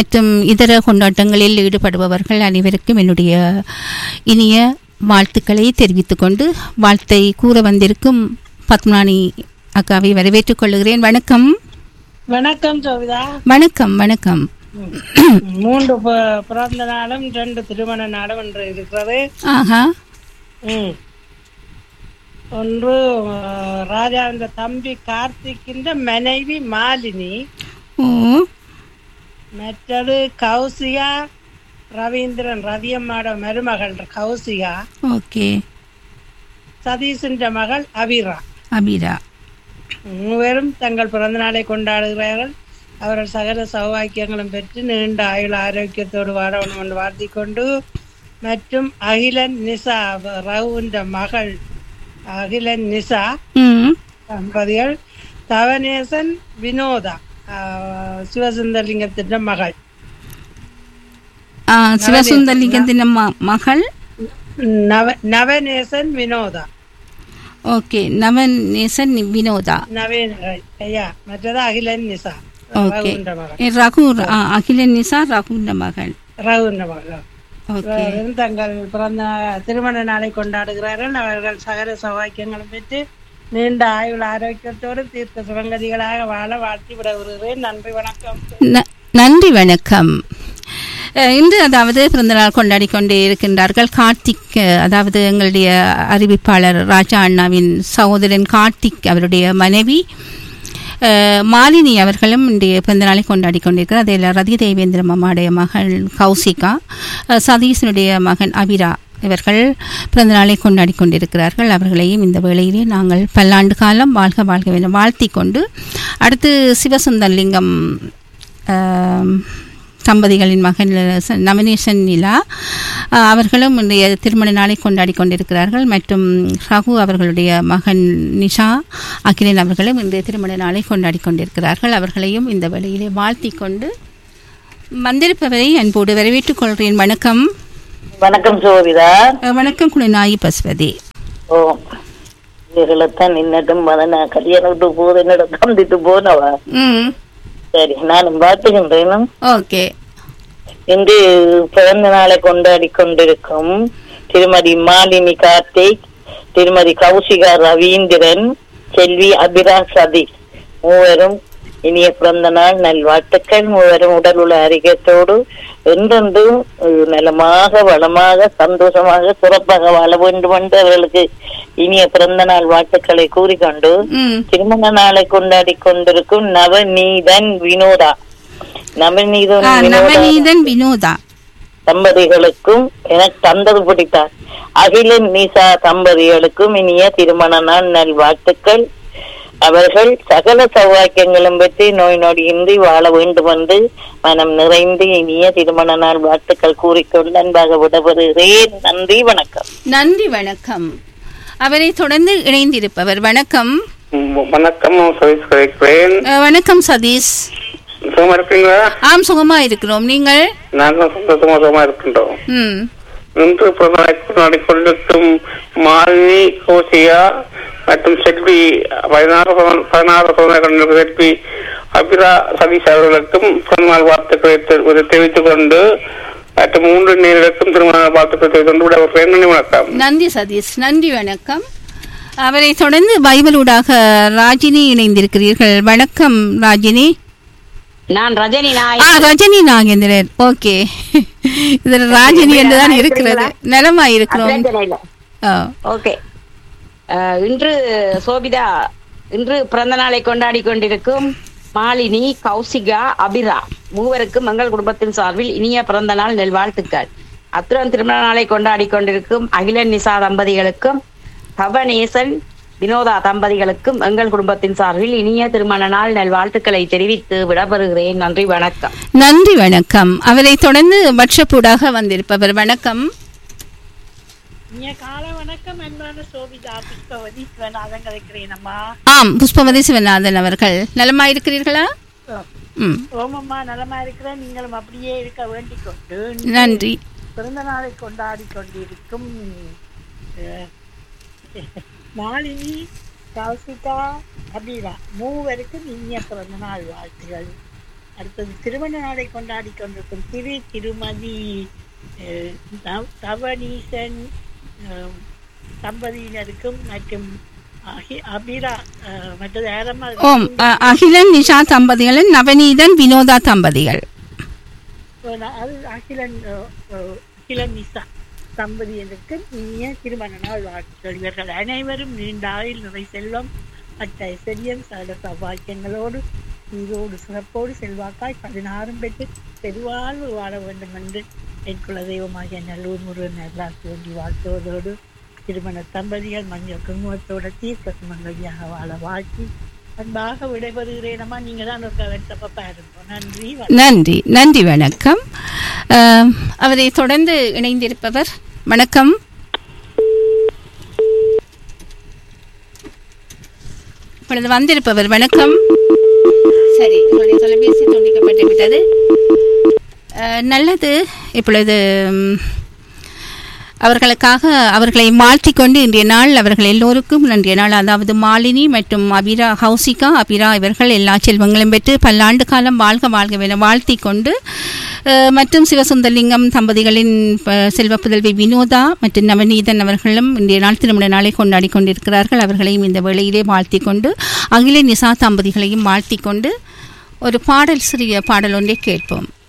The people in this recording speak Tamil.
மற்றும் இதர கொண்டாட்டங்களில் ஈடுபடுபவர்கள் அனைவருக்கும் என்னுடைய இனிய வாழ்த்துக்களை தெரிவித்துக் கொண்டு வாழ்த்தை கூற வந்திருக்கும் பத்மநாணி அக்காவை வரவேற்றுக் கொள்கிறேன் வணக்கம் வணக்கம் சோவிதா வணக்கம் வணக்கம் மூன்று ப- பிறந்த நாளும் ரெண்டு திருமண நாளும் என்று இருக்கிறது ஆஹா ம். ஒன்று அஹ், ராஜா இந்த தம்பி கார்த்திக்கின்ற மனைவி மாலினி ஓ மற்றது கௌசிகா ரவீந்திரன் ரவியம்மாட மருமகள் கௌசிகா ஓகே சதீஷின்ற மகள் அபிரா அபிரா மூவரும் தங்கள் பிறந்த நாளை கொண்டாடுகிறார்கள் அவர்கள் சகல சௌபாக்கியங்களும் பெற்று நீண்ட ஆயுள் ஆரோக்கியத்தோடு வாழ வேண்டும் என்று வாழ்த்திக் கொண்டு மற்றும் அகிலன் நிசா ரவுன்ற மகள் அகிலன் நிசா ம் தம்பதிகள் தவனேசன் வினோதா ஆஹ், சிவசுந்தரலிங்கத்தின் மகள் ஆ, சிவசுந்தரலிங்கத்தின் ம- மகள் நவ நவநேசன் வினோதா ஓகே நவநேசன் வினோதா நவீன் ஐயா மற்றது அகிலன் நிசா ஓகே ரவுன்ற மகள் ஏ, ரகு ஆ, அகிலன் நிசா ரகுன்ற மகள் ரவுன்ற மகள் ஓகே அவர்களும் தங்கள் பிறந்த திருமண நாளை கொண்டாடுகிறார்கள் அவர்கள் சகல சௌபாக்கியங்களும் பெற்று நீண்ட ஆயுள் ஆரோக்கியத்தோடு தீர்க்க சுகங்கதிகளாக வாழ வாழ்த்தி விட வருகிறேன் நன்றி வணக்கம் ந- நன்றி வணக்கம் அஹ், இன்று அதாவது பிறந்தநாள் கொண்டாடி கொண்டே இருக்கின்றார்கள் கார்த்திக் அஹ், அதாவது எங்களுடைய அறிவிப்பாளர் ராஜா அண்ணாவின் சகோதரன் கார்த்திக் அவருடைய மனைவி அஹ், மாலினி அவர்களும் இன்றைய பிறந்தநாளை கொண்டாடி கொண்டிருக்கிறார் அதில் ரதி தேவேந்திர அம்மாவுடைய மகள் கௌசிகா அஹ், சதீஷனுடைய மகன் அபிரா இவர்கள் பிறந்தநாளை கொண்டாடி கொண்டிருக்கிறார்கள் அவர்களையும் இந்த வேளையிலே நாங்கள் பல்லாண்டு காலம் வாழ்க வாழ்க என வாழ்த்திக் கொண்டு அடுத்து சிவசுந்தர்லிங்கம் ஆம், தம்பதிகளின் மகன் ச- நவநேசன் நிலா ஆ, அவர்களும் இன்றைய திருமண நாளை கொண்டாடி கொண்டிருக்கிறார்கள் மற்றும் ரகு அவர்களுடைய மகன் நிஷா அகிலன் அவர்களும் இன்றைய திருமண நாளை கொண்டாடி கொண்டிருக்கிறார்கள் அவர்களையும் இந்த வேளையிலே வாழ்த்திக் கொண்டு வந்திருப்பவரை அன்போடு வரவேற்றுக் கொள்கிறேன் வணக்கம் வணக்கம் சோபிதா அ, வணக்கம் குணநாயகி பசுபதி ஓ இவர்களைத்தான் நின்னட்டும் மதனா கல்யாணம் விட்டு போது என்னோட தந்திட்டு போனவா ம் சரி நானும் பார்த்துகின்றேனும் ஓகே இன்று பிறந்த நாளை கொண்டாடி கொண்டிருக்கும் திருமதி மாலினி கார்த்திக் திருமதி கௌசிகா ரவீந்திரன் செல்வி அபிரா சதீஷ் மூவரும் இனிய பிறந்த நாள் நல்வாழ்த்துக்கள் மூவரும் உடல் உள்ள ஆரோக்கியத்தோடு என்றென்றும் அஹ், நலமாக வளமாக சந்தோஷமாக சிறப்பாக வாழ வேண்டும் என்று அவர்களுக்கு இனிய பிறந்த நாள் வாழ்த்துக்களை கூறிக்கொண்டு ம் திருமண நாளை கொண்டாடி கொண்டிருக்கும் நவநீதன் வினோதா நவநீதன் ஆ, வினோதா நவநீதன் வினோதா தம்பதிகளுக்கும் எனக்கு தந்தது பிடித்தார் அகிலன் நிசா தம்பதிகளுக்கும் இனிய திருமண நாள் நல்வாழ்த்துக்கள் அவர்கள் சகல சௌவாக்கியங்களும் பெற்று நோய் நொடியின்றி வாழ வேண்டும் என்று மனம் நிறைந்து இனிய திருமண நாள் வாழ்த்துக்கள் கூறிக்கொண்டு அன்பாக விடப்படுகிறேன் நன்றி வணக்கம் நன்றி வணக்கம் அவரை தொடர்ந்து இணைந்திருப்பவர் வணக்கம் ம், வணக்கம் சதீஷ் கழிக்கிறேன் அஹ், வணக்கம் சதீஷ் சுகமா இருக்கீங்களா ஆம் சுகமா இருக்கிறோம் நீங்கள் நாங்கள் சந்தோஷமா சுகமா இருக்கின்றோம் ம் இன்று பிறந்தநாளை கொண்டாடி கொண்டிருக்கும் மாலினி கோசியா மற்றும் செல்வி பதினாறு பிறந்த- பதினாறு பிறந்தநாளை கொண்டிருக்கும் செல்வி அபிரா சதீஷ் அவர்களுக்கும் பிறந்தநாள் வாழ்த்துக்களை தெ- தெரிவித்துக் கொண்டு மற்றும் மூன்று நேர்களுக்கும் திருமண வாழ்த்துக்களை தெரிவித்துக் கொண்டு விடைபெறுகிறேன். நன்றி வணக்கம் நன்றி சதீஷ் நன்றி வணக்கம் அவரை தொடர்ந்து பைபிளூடாக ராஜினி இணைந்திருக்கிறீர்கள் வணக்கம் ராஜினி நான் ரஜினி நாய் ஆ ரஜினி நாகேந்திரன் ஓகே இதில் ராஜினி என்றுதான் இருக்கிறது நலமா இருக்கிறோம் பிரச்சனை இல்ல ஆ, ஓகே அஹ், இன்று சோபிதா இன்று பிறந்த நாளை கொண்டாடி கொண்டிருக்கும் மாலினி கௌசிகா அபிரா மூவருக்கும் எங்கள் குடும்பத்தின் சார்பில் இனிய பிறந்த நாள் நல்வாழ்த்துக்கள் அத்துடன் திருமண நாளை கொண்டாடி கொண்டிருக்கும் அகிலன் நிசா தம்பதிகளுக்கும் தவநேசன் வினோதா தம்பதிகளுக்கும் எங்கள் குடும்பத்தின் சார்பில் இனிய திருமண நாள் நல்வாழ்த்துக்களை தெரிவித்து விடப்பெறுகிறேன் நன்றி வணக்கம் நன்றி வணக்கம் அவரை தொடர்ந்து வாட்ஸ்அப்பூடாக வந்திருப்பவர் வணக்கம் இனிய கால வணக்கம் அன்பான சோபிதா புஷ்பவதி சிவநாதன் கதைக்கிறேன் அம்மா ஆம் புஷ்பவதி சிவநாதன் அவர்கள் நலமா இருக்கிறீர்களா ம் ஓமம்மா நலமா இருக்கிறேன் நீங்களும் அப்படியே இருக்க வேண்டிக் கொண்டு நன்றி பிறந்த நாளை கொண்டாடி கொண்டிருக்கும் அஹ், மாலினி கௌசிகா அபிரா மூவருக்கும் இனிய பிறந்த நாள் வாழ்த்துகள் அடுத்தது திருமண நாளை கொண்டாடி கொண்டிருக்கும் திரு திருமதி அஹ், தவ- தவனீசன் அஹ், தம்பதியினருக்கும் மற்றும் அஹி- அபிரா அஹ், மற்றது ஏரமா ஓம் அ- அகிலன் நிஷா தம்பதிகள் நவநீதன் வினோதா தம்பதிகள் அது அகிலன் அஹ், அஹ், அகிலன் நிசா தம்பதியினருக்கு இனிய திருமண நாள் வாழ்த்துக்கள் இவர்கள் அனைவரும் நீண்ட ஆயுள் நிறை செல்வம் மற்ற ஐஸ்வர்யம் சகல சௌபாக்கியங்களோடு உயிரோடு சிறப்போடு செல்வாக்காய் பதினாறும் பெற்று பெருவாழ்வு வாழ வேண்டும் என்று என் குலதெய்வமாகிய நல்லூர் முருகன் நல்லாசி வேண்டி வாழ்த்துவதோடு திருமண தம்பதிகள் மஞ்சள் குங்குமத்தோட தீர்க்க சுமங்கலியாக வாழ வாழ்த்தி அன்பாக விடைபெறுகிறேனம்மா நீங்க தான் ஒரு கவனத்தப்ப பாருங்க நன்றி வணக்கம். நன்றி நன்றி வணக்கம் அஹ், அவரை தொடர்ந்து இணைந்திருப்பவர் வணக்கம் இப்பொழுது வந்திருப்பவர் வணக்கம் சரி உங்களுடைய தொலைபேசி துண்டிக்கப்பட்டு விட்டது அஹ், நல்லது இப்பொழுது ம், அவர்களுக்காக அவர்களை மாற்றிக்கொண்டு இன்றைய நாள் அவர்கள் எல்லோருக்கும் இன்றைய நாள் அதாவது மாலினி மற்றும் அபிரா ஹவுசிகா அபிரா இவர்கள் எல்லா செல்வங்களும் பெற்று பல்லாண்டு காலம் வாழ்க வாழ்கவென வாழ்த்தி கொண்டு அஹ், மற்றும் சிவசுந்தரலிங்கம் தம்பதிகளின் ப- செல்வ புதல்வி வினோதா மற்றும் நவநீதன் அவர்களும் இன்றைய நாள் திருமண நாளை கொண்டாடி கொண்டிருக்கிறார்கள் அவர்களையும் இந்த வேளையிலே வாழ்த்தி கொண்டு அகில நிசா தம்பதிகளையும் வாழ்த்தி கொண்டு ஒரு பாடல் சிறிய பாடல் ஒன்றை கேட்போம்